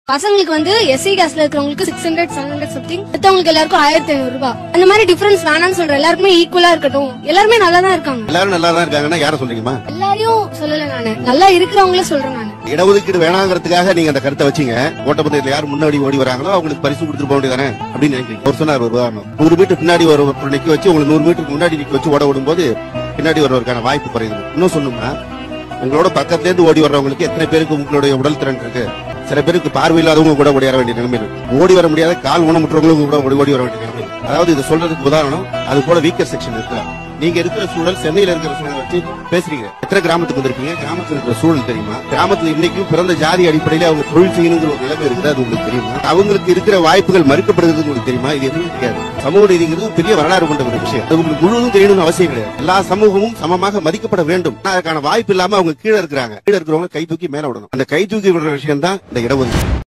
பசங்களுக்கு வந்து எஸ்சி கேஸ்ல இருக்கிறவங்களுக்கு six hundred seven hundred something மத்தவங்களுக்கு எல்லாருக்கும் ஆயிரத்தி ஐநூறு ரூபாய் அந்த மாதிரி டிஃபரன்ஸ் வேணாம்னு சொல்றேன் எல்லாருக்குமே ஈக்குவலா இருக்கட்டும் எல்லாருமே நல்லா தான் இருக்காங்க எல்லாரும் நல்லா தான் இருக்காங்கன்னா யார சொல்றீங்கம்மா எல்லாரையும் சொல்லல நானு நல்லா இருக்கிறவங்கள சொல்றேன் நானு இடஒதுக்கீடு வேணாங்கிறதுக்காக நீங்க அந்த கருத்தை வச்சீங்க ஓட்டப்பந்தயத்துல யார் முன்னாடி ஓடி வராங்களோ அவங்களுக்கு பரிசு கொடுத்துட்டு போக வேண்டியதானே அப்படின்னு நினைக்கிறீங்க ஒரு சொன்னார் ஒரு உதாரணம் நூறு மீட்டர் பின்னாடி ஒரு நிக்க வச்சு உங்களுக்கு நூறு மீட்டருக்கு முன்னாடி நிக்க வச்சு ஓட விடும்போது பின்னாடி வருவதற்கான வாய்ப்பு குறையுது இன்னும் சொல்லணும்னா உங்களோட பக்கத்துல இருந்து ஓடி வர்றவங்களுக்கு எத்தனை பேருக்கு உங்களுடைய உடல் திறன் இருக்கு சில பேருக்கு பார்வை இல்லாதவங்க கூட ஓடி வர வேண்டிய நிலைமை இருக்கு ஓடி வர முடியாத கால் ஊனமுற்றவங்களும் கூட ஓடி ஓடி வர வேண்டிய நிலைமை இருக்கு அதாவது இதை சொல்றதுக்கு உதாரணம் அது போல வீக்கர் செக்ஷன் இருக்கு நீங்க இருக்கிற சூழல் சென்னையில இருக்கிற சூழல் வச்சு பேசுறீங்க எத்தனை கிராமத்துக்கு வந்திருக்கீங்க கிராமத்துல இருக்கிற சூழல் தெரியுமா கிராமத்துல இன்னைக்கும் பிறந்த ஜாதி அடிப்படையில அவங்க தொழில் செய்யணுங்கிற ஒரு நிலைமை இருக்குது அது உங்களுக்கு தெரியுமா அவங்களுக்கு இருக்கிற வாய்ப்புகள் மறுக்கப்படுகிறது உங்களுக்கு தெரியுமா இது எதுவும் தெரியாது சமூக நீதிங்கிறது பெரிய வரலாறு கொண்ட ஒரு விஷயம் அது உங்களுக்கு முழுவதும் தெரியணும்னு அவசியம் கிடையாது எல்லா சமூகமும் சமமாக மதிக்கப்பட வேண்டும் ஆனா அதுக்கான வாய்ப்பு இல்லாம அவங்க கீழே இருக்கிறாங்க கீழே இருக்கிறவங்க கை தூக்கி மேல விடணும் அந்த கை தூக்கி விடுற விஷயம் தான் இந்த இடஒதுக்கீடு